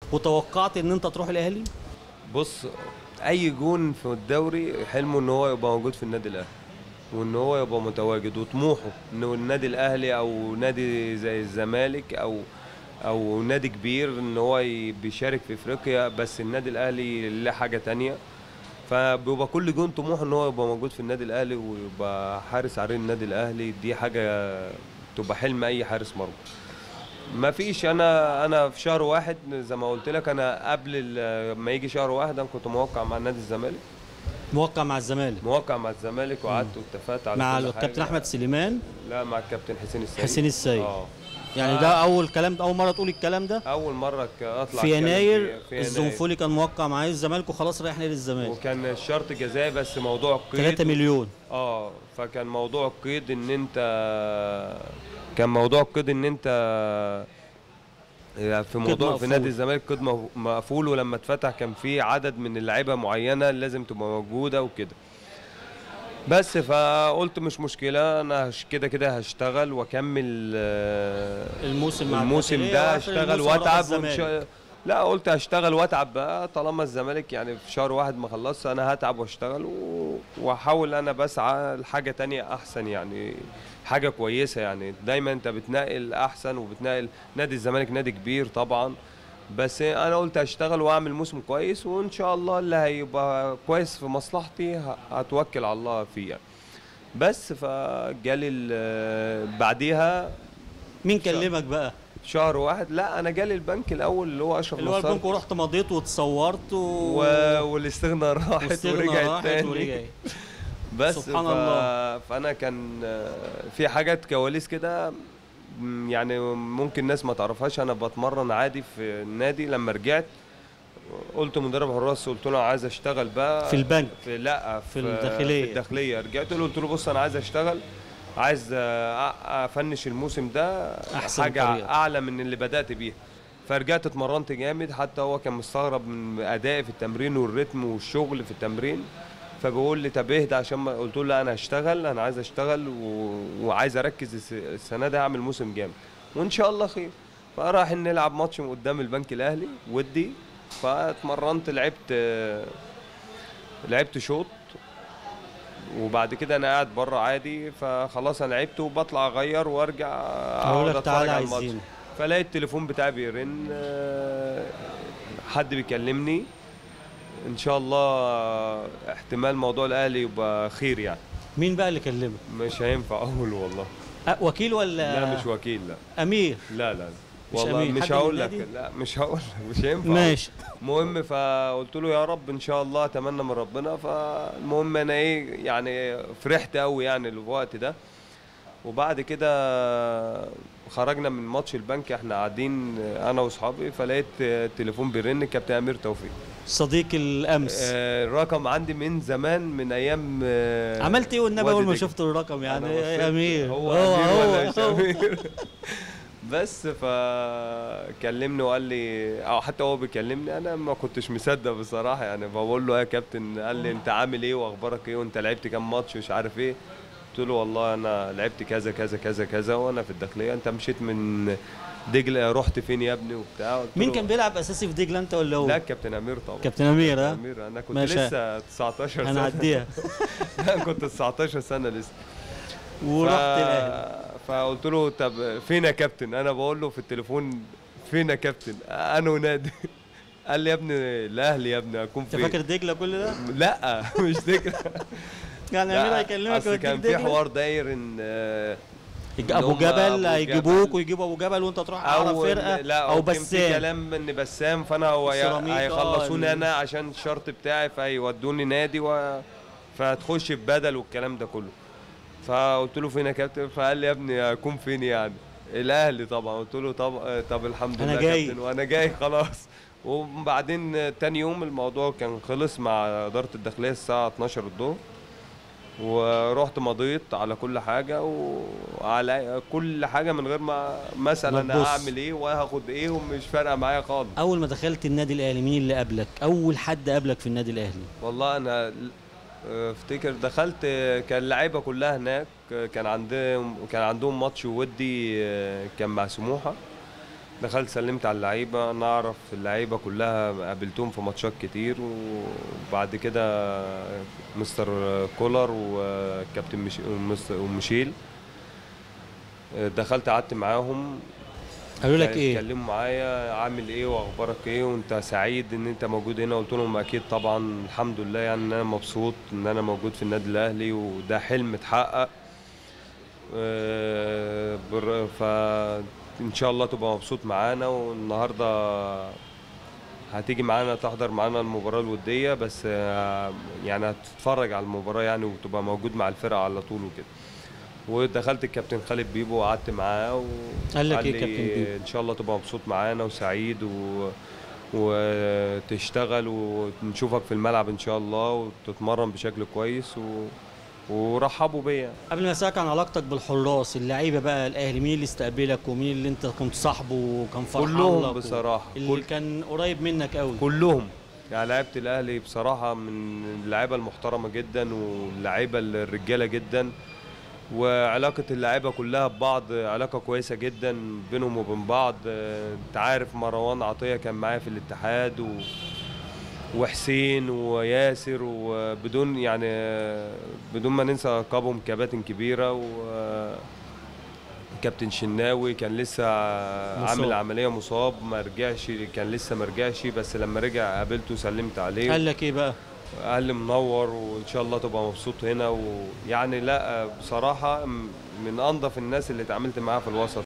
وتوقعت ان انت تروح الاهلي بص اي جون في الدوري حلمه ان هو يبقى موجود في النادي الاهلي وان هو يبقى متواجد وطموحه انه النادي الاهلي او نادي زي الزمالك او او نادي كبير ان هو ي- بيشارك في افريقيا بس النادي الاهلي له حاجه تانية فبيبقى كل جون طموحه ان هو يبقى موجود في النادي الاهلي ويبقى حارس عرين النادي الاهلي دي حاجه تبقى حلم اي حارس مرمى ما فيش انا انا في شهر واحد زي ما قلت لك انا قبل ال- ما يجي شهر واحد انا كنت موقع مع نادي الزمالك موقع مع الزمالك موقع مع الزمالك وقعدت واتفقت على مع كل الكابتن حاجة. احمد سليمان لا مع الكابتن حسين السيد حسين السيد اه يعني ده اول كلام اول مره تقول الكلام ده اول مره ك- اطلع في أتكلم يناير فيه- في يناير. الزنفولي كان موقع مع الزمالك وخلاص رايح نادي الزمالك وكان الشرط جزائي بس موضوع القيد 3 مليون اه فكان موضوع القيد ان انت كان موضوع القيد ان انت في موضوع في مقفول. نادي الزمالك قيد مف- مقفول ولما اتفتح كان في عدد من اللعيبه معينه لازم تبقى موجوده وكده بس فقلت مش مشكله انا هش- كده كده هشتغل واكمل آه، الموسم مع الموسم الداخلية ده وآخر اشتغل الموسم أروح واتعب الزمالك. وإن شاء- لا قلت هشتغل واتعب بقى طالما الزمالك يعني في شهر واحد ما خلصش انا هتعب واشتغل و- واحاول انا بسعى لحاجه تانية احسن يعني حاجه كويسه يعني دايما انت بتنقل احسن وبتنقل نادي الزمالك نادي كبير طبعا بس انا قلت هشتغل واعمل موسم كويس وان شاء الله اللي هيبقى كويس في مصلحتي ه- هتوكل على الله فيه يعني. بس فجالي ال- بعديها مين كلمك بقى شهر واحد لا انا جالي البنك الاول اللي هو اشرف اللي هو نصار البنك ورحت مضيت واتصورت و... و... والاستغنى راحت واستغنى ورجعت راحت تاني ورجعت بس سبحان ف... الله. فانا كان آه، في حاجات كواليس كده م، يعني ممكن الناس ما تعرفهاش انا بتمرن عادي في النادي لما رجعت قلت مدرب حراس قلت له عايز اشتغل بقى في البنك في لا في, الداخلية. في الداخليه رجعت له قلت له بص انا عايز اشتغل عايز آه، أ- افنش الموسم ده أحسن حاجه طريقة. اعلى من اللي بدات بيها فرجعت اتمرنت جامد حتى هو كان مستغرب من ادائي في التمرين والريتم والشغل في التمرين فبيقول لي طب اهدى عشان ما قلت له لا انا هشتغل انا عايز اشتغل و... وعايز اركز الس- السنه دي هعمل موسم جامد وان شاء الله خير فراح نلعب ماتش من قدام البنك الاهلي ودي فاتمرنت لعبت لعبت شوط وبعد كده انا قاعد بره عادي فخلاص انا لعبت وبطلع اغير وارجع اقول اقعد لك تعالى اتفرج على الماتش عايزين فلاقي التليفون بتاعي بيرن آه، حد بيكلمني ان شاء الله احتمال موضوع الاهلي يبقى خير يعني مين بقى اللي كلمك مش هينفع اقول والله أه وكيل ولا لا مش وكيل لا امير لا لا مش والله أمين، حد مش من هقول لك النادي؟ لا مش هقول لك مش هينفع ماشي المهم فقلت له يا رب ان شاء الله اتمنى من ربنا فالمهم انا ايه يعني فرحت قوي يعني الوقت ده وبعد كده خرجنا من ماتش البنك احنا قاعدين انا واصحابي فلقيت التليفون بيرن كابتن امير توفيق صديق الامس آه، الرقم عندي من زمان من ايام آه، عملت ايه والنبي وادي اول ما دجلة. شفت الرقم يعني أنا بصيت، يا امير هو امير ولا مش هو. امير بس فكلمني وقال لي او حتى هو بيكلمني انا ما كنتش مصدق بصراحه يعني بقول له يا كابتن قال لي انت عامل ايه واخبارك ايه وانت لعبت كام ماتش ومش عارف ايه قلت له والله انا لعبت كذا كذا كذا كذا وانا في الداخليه انت مشيت من دجله رحت فين يا ابني وبتاع قلت مين له كان بيلعب اساسي في دجله انت ولا هو؟ لا كابتن امير طبعا كابتن امير ها؟ امير انا كنت ماشي. لسه 19 سنه هنعديها انا كنت 19 سنه لسه ورحت ف- الاهلي فقلت له طب فين يا كابتن انا بقول له في التليفون فين يا كابتن انا ونادي قال لي يا ابني الاهلي يا ابني اكون انت فين فاكر دجله كل ده؟ لا مش فكره يعني لا، امير هيكلمك أصل ويوديك كان في دجله حوار داير ان آه، يج- إن ابو هم جبل أبو هيجيبوك جبل. ويجيبوا ابو جبل وانت تروح اعرف او فرقه إن- لا او كان في بسام كلام ان بسام فانا هو ي- سيراميكا، هيخلصوني ال- انا عشان الشرط بتاعي فهيودوني نادي و... فتخش ببدل والكلام ده كله فقلت له فين يا كابتن فقال لي يا ابني اكون فين يعني الاهلي طبعا قلت له طب طب الحمد أنا لله جاي. كابتن وانا جاي خلاص وبعدين تاني يوم الموضوع كان خلص مع اداره الداخليه الساعه 12 الظهر ورحت مضيت على كل حاجه وعلى كل حاجه من غير ما ما اسال ما انا تبص. هعمل ايه وهاخد ايه ومش فارقه معايا خالص اول ما دخلت النادي الاهلي مين اللي قابلك اول حد قابلك في النادي الاهلي والله انا ل- افتكر دخلت كان اللعيبه كلها هناك كان عندهم كان عندهم ماتش ودي كان مع سموحه دخلت سلمت على اللعيبه انا اعرف اللعيبه كلها قابلتهم في ماتشات كتير وبعد كده مستر كولر والكابتن مش... ومستر- وميشيل دخلت قعدت معاهم قالوا لك ايه اتكلموا معايا عامل ايه واخبارك ايه وانت سعيد ان انت موجود هنا قلت لهم اكيد طبعا الحمد لله يعني ان انا مبسوط ان انا موجود في النادي الاهلي وده حلم اتحقق آه، بر- فان شاء الله تبقى مبسوط معانا والنهارده هتيجي معانا تحضر معانا المباراة الودية بس آه، يعني هتتفرج على المباراة يعني وتبقى موجود مع الفرقة على طول وكده ودخلت الكابتن خالد بيبو وقعدت معاه و... قال لك قال ايه لي كابتن بيبو ان شاء الله تبقى مبسوط معانا وسعيد و... وتشتغل ونشوفك في الملعب ان شاء الله وتتمرن بشكل كويس و... ورحبوا بيا قبل ما اسالك عن علاقتك بالحراس اللعيبه بقى الاهلي مين اللي استقبلك ومين اللي انت كنت صاحبه وكان فرحان كلهم لك و- بصراحه اللي كل... كان قريب منك قوي كلهم يعني لعيبه الاهلي بصراحه من اللعيبه المحترمه جدا واللعيبه الرجاله جدا وعلاقه اللعيبه كلها ببعض علاقه كويسه جدا بينهم وبين بعض آه، انت عارف مروان عطيه كان معايا في الاتحاد و... وحسين وياسر وبدون يعني آه، بدون ما ننسى القابهم كباتن كبيره و كابتن شناوي كان لسه مصاب. عامل عمليه مصاب ما رجعش كان لسه ما رجعش بس لما رجع قابلته سلمت عليه قال لك ايه بقى قال لي منور وان شاء الله تبقى مبسوط هنا ويعني لا بصراحه م- من انظف الناس اللي اتعاملت معاها في الوسط